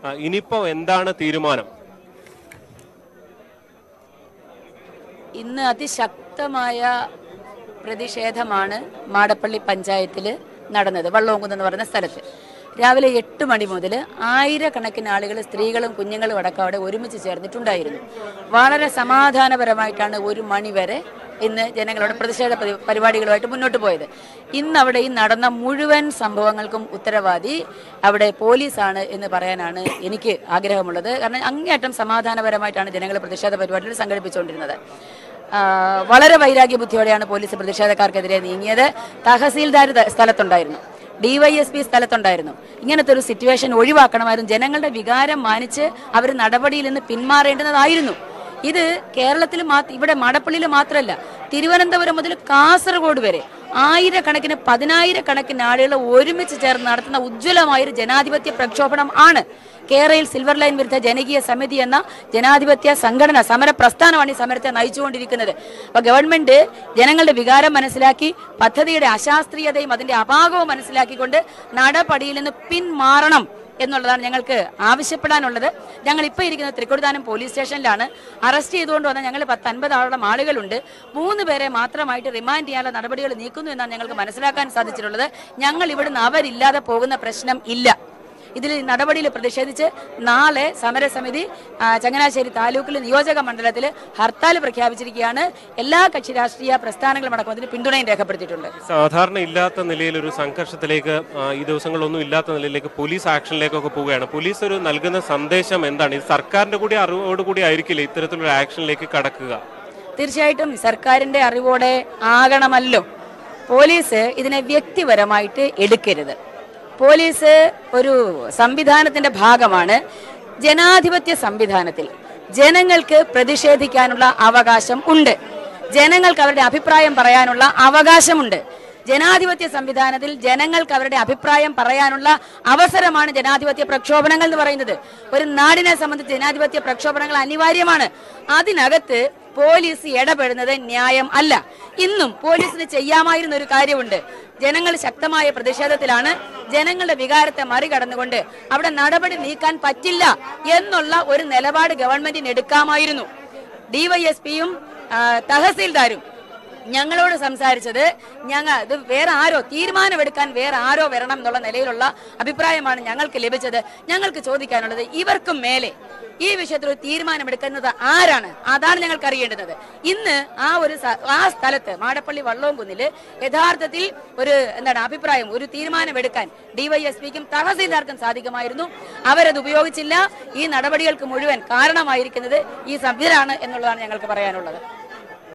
ആ, ഇനിയിപ്പോ എന്താണ് തീരുമാനം ഇന്ന് അതിശക്തമായ പ്രതിഷേധമാണ് മാടപ്പള്ളി പഞ്ചായത്തിൽ നടന്നത് വള്ളോങ്കുന്ന് എന്ന് പറയുന്ന സ്ഥലത്ത് രാവിലെ എട്ട് മണി മുതൽ ആയിരക്കണക്കിന് ആളുകൾ സ്ത്രീകളും കുഞ്ഞുങ്ങളും അടക്കം അവിടെ ഒരുമിച്ച് ചേർന്നിട്ടുണ്ടായിരുന്നു വളരെ സമാധാനപരമായിട്ടാണ് ഒരു മണി വരെ ഇന്ന് ജനങ്ങളുടെ പ്രതിഷേധ പരി- പരിപാടികളുമായിട്ട് മുന്നോട്ട് പോയത് ഇന്ന് അവിടെ ഈ നടന്ന മുഴുവൻ സംഭവങ്ങൾക്കും ഉത്തരവാദി അവിടെ പോലീസാണ് എന്ന് പറയാനാണ് എനിക്ക് ആഗ്രഹമുള്ളത് കാരണം അങ്ങേയറ്റം സമാധാനപരമായിട്ടാണ് ജനങ്ങൾ പ്രതിഷേധ പരിപാടികൾ സംഘടിപ്പിച്ചുകൊണ്ടിരുന്നത് ആ, വളരെ വൈരാഗ്യ ബുദ്ധിയോടെയാണ് പോലീസ് പ്രതിഷേധക്കാർക്കെതിരെ നീങ്ങിയത് തഹസീൽദാർ ത- സ്ഥലത്തുണ്ടായിരുന്നു ഡിവൈഎസ്പി സ്ഥലത്തുണ്ടായിരുന്നു ഇങ്ങനത്തെ ഒരു സിറ്റുവേഷൻ ഒഴിവാക്കണമായിരുന്നു ജനങ്ങളുടെ വികാരം മാനിച്ച് അവർ നടപടിയിൽ നിന്ന് പിന്മാറേണ്ടുന്നതായിരുന്നു ഇത് കേരളത്തിൽ മാത്ര ഇവിടെ മടപ്പള്ളിയിൽ മാത്രമല്ല തിരുവനന്തപുരം മുതൽ കാസർഗോഡ് വരെ ആയിരക്കണക്കിന് പതിനായിരക്കണക്കിന് ആളുകൾ ഒരുമിച്ച് ചേർന്ന് നടത്തുന്ന ഉജ്ജ്വലമായൊരു ജനാധിപത്യ പ്രക്ഷോഭണം ആണ് കേരളയിൽ സിൽവർ ലൈൻ വിരുദ്ധ ജനകീയ സമിതി എന്ന ജനാധിപത്യ സംഘടന സമര പ്രസ്ഥാനമാണ് ഈ സമരത്തെ നയിച്ചുകൊണ്ടിരിക്കുന്നത് അപ്പൊ ഗവൺമെന്റ് ജനങ്ങളുടെ വികാരം മനസ്സിലാക്കി പദ്ധതിയുടെ അശാസ്ത്രീയതയും അതിന്റെ അപാകവും മനസ്സിലാക്കിക്കൊണ്ട് നടപടിയിൽ നിന്ന് പിന്മാറണം എന്നുള്ളതാണ് ഞങ്ങൾക്ക് ആവശ്യപ്പെടാനുള്ളത് ഞങ്ങൾ ഇപ്പോൾ ഇരിക്കുന്നത് തൃക്കൊടുതാനം പോലീസ് സ്റ്റേഷനിലാണ് അറസ്റ്റ് ചെയ്തുകൊണ്ട് വന്ന ഞങ്ങൾ പത്ത് അൻപതോളം ആളുകളുണ്ട് മൂന്ന് പേരെ മാത്രമായിട്ട് റിമാൻഡ് ചെയ്യാനുള്ള നടപടികൾ നീക്കുന്നു എന്നാണ് ഞങ്ങൾക്ക് മനസ്സിലാക്കാൻ സാധിച്ചിട്ടുള്ളത് ഞങ്ങൾ ഇവിടുന്ന് അവരില്ലാതെ പോകുന്ന പ്രശ്നം ഇല്ല ഇതിൽ നടപടിയിൽ പ്രതിഷേധിച്ച് നാളെ സമരസമിതി ആ, ചങ്ങനാശ്ശേരി താലൂക്കിൽ നിയോജക മണ്ഡലത്തിൽ ഹർത്താൽ പ്രഖ്യാപിച്ചിരിക്കുകയാണ് എല്ലാ കക്ഷി രാഷ്ട്രീയ പ്രസ്ഥാനങ്ങളും അടക്കം അതിന് പിന്തുണയും രേഖപ്പെടുത്തിയിട്ടുണ്ട് സാധാരണ ഇല്ലാത്ത നിലയിൽ ഒരു സംഘർഷത്തിലേക്ക് ആ, ഈ ദിവസങ്ങളൊന്നും ഇല്ലാത്ത നിലയിലേക്ക് പോലീസ് ആക്ഷനിലേക്കൊക്കെ പോവുകയാണ് പോലീസ് ഒരു നൽകുന്ന സന്ദേശം എന്താണ് ഇത് സർക്കാരിന്റെ കൂടി അറിവോട് കൂടി ആയിരിക്കില്ല ഇത്തരത്തിലൊരു ആക്ഷനിലേക്ക് കടക്കുക തീർച്ചയായിട്ടും സർക്കാരിന്റെ അറിവോടെ ആകണമല്ലോ പോലീസ് ഇതിനെ വ്യക്തിപരമായിട്ട് എടുക്കരുത് പോലീസ് ഒരു സംവിധാനത്തിന്റെ ഭാഗമാണ് ജനാധിപത്യ സംവിധാനത്തിൽ ജനങ്ങൾക്ക് പ്രതിഷേധിക്കാനുള്ള അവകാശം ഉണ്ട് ജനങ്ങൾക്ക് അവരുടെ അഭിപ്രായം പറയാനുള്ള അവകാശമുണ്ട് ജനാധിപത്യ സംവിധാനത്തിൽ ജനങ്ങൾക്ക് അവരുടെ അഭിപ്രായം പറയാനുള്ള അവസരമാണ് ജനാധിപത്യ പ്രക്ഷോഭണങ്ങൾ എന്ന് പറയുന്നത് ഒരു നാടിനെ സംബന്ധിച്ച് ജനാധിപത്യ പ്രക്ഷോഭണങ്ങൾ അനിവാര്യമാണ് അതിനകത്ത് പോലീസ് ഇടപെടുന്നത് ന്യായം അല്ല ഇന്നും പോലീസിന് ചെയ്യാമായിരുന്ന ഒരു കാര്യമുണ്ട് ജനങ്ങൾ ശക്തമായ പ്രതിഷേധത്തിലാണ് ജനങ്ങളുടെ വികാരത്തെ മറികടന്നുകൊണ്ട് അവിടെ നടപടി നീക്കാൻ പറ്റില്ല എന്നുള്ള ഒരു നിലപാട് ഗവൺമെന്റിന് എടുക്കാമായിരുന്നു ഡിവൈഎസ്പിയും തഹസീൽദാരും ഞങ്ങളോട് സംസാരിച്ചത് ഞങ്ങൾ ഇത് വേറെ ആരോ തീരുമാനമെടുക്കാൻ വേറെ ആരോ വരണം എന്നുള്ള നിലയിലുള്ള അഭിപ്രായമാണ് ഞങ്ങൾക്ക് ലഭിച്ചത് ഞങ്ങൾക്ക് ചോദിക്കാനുള്ളത് ഇവർക്കും മേലെ ഈ വിഷയത്തിൽ ഒരു തീരുമാനമെടുക്കുന്നത് ആരാണ് അതാണ് ഞങ്ങൾക്ക് അറിയേണ്ടുന്നത് ഇന്ന് ആ ഒരു സ- ആ സ്ഥലത്ത് മാടപ്പള്ളി വള്ളോംകുന്നില് യഥാർത്ഥത്തിൽ ഒരു എന്താണ് അഭിപ്രായം ഒരു തീരുമാനമെടുക്കാൻ ഡിവൈഎസ്പിക്കും തഹസീൽദാർക്കും സാധിക്കുമായിരുന്നു അവരത് ഉപയോഗിച്ചില്ല ഈ നടപടികൾക്ക് മുഴുവൻ കാരണമായിരിക്കുന്നത് ഈ സംവിധാനാണ് എന്നുള്ളതാണ് ഞങ്ങൾക്ക് പറയാനുള്ളത്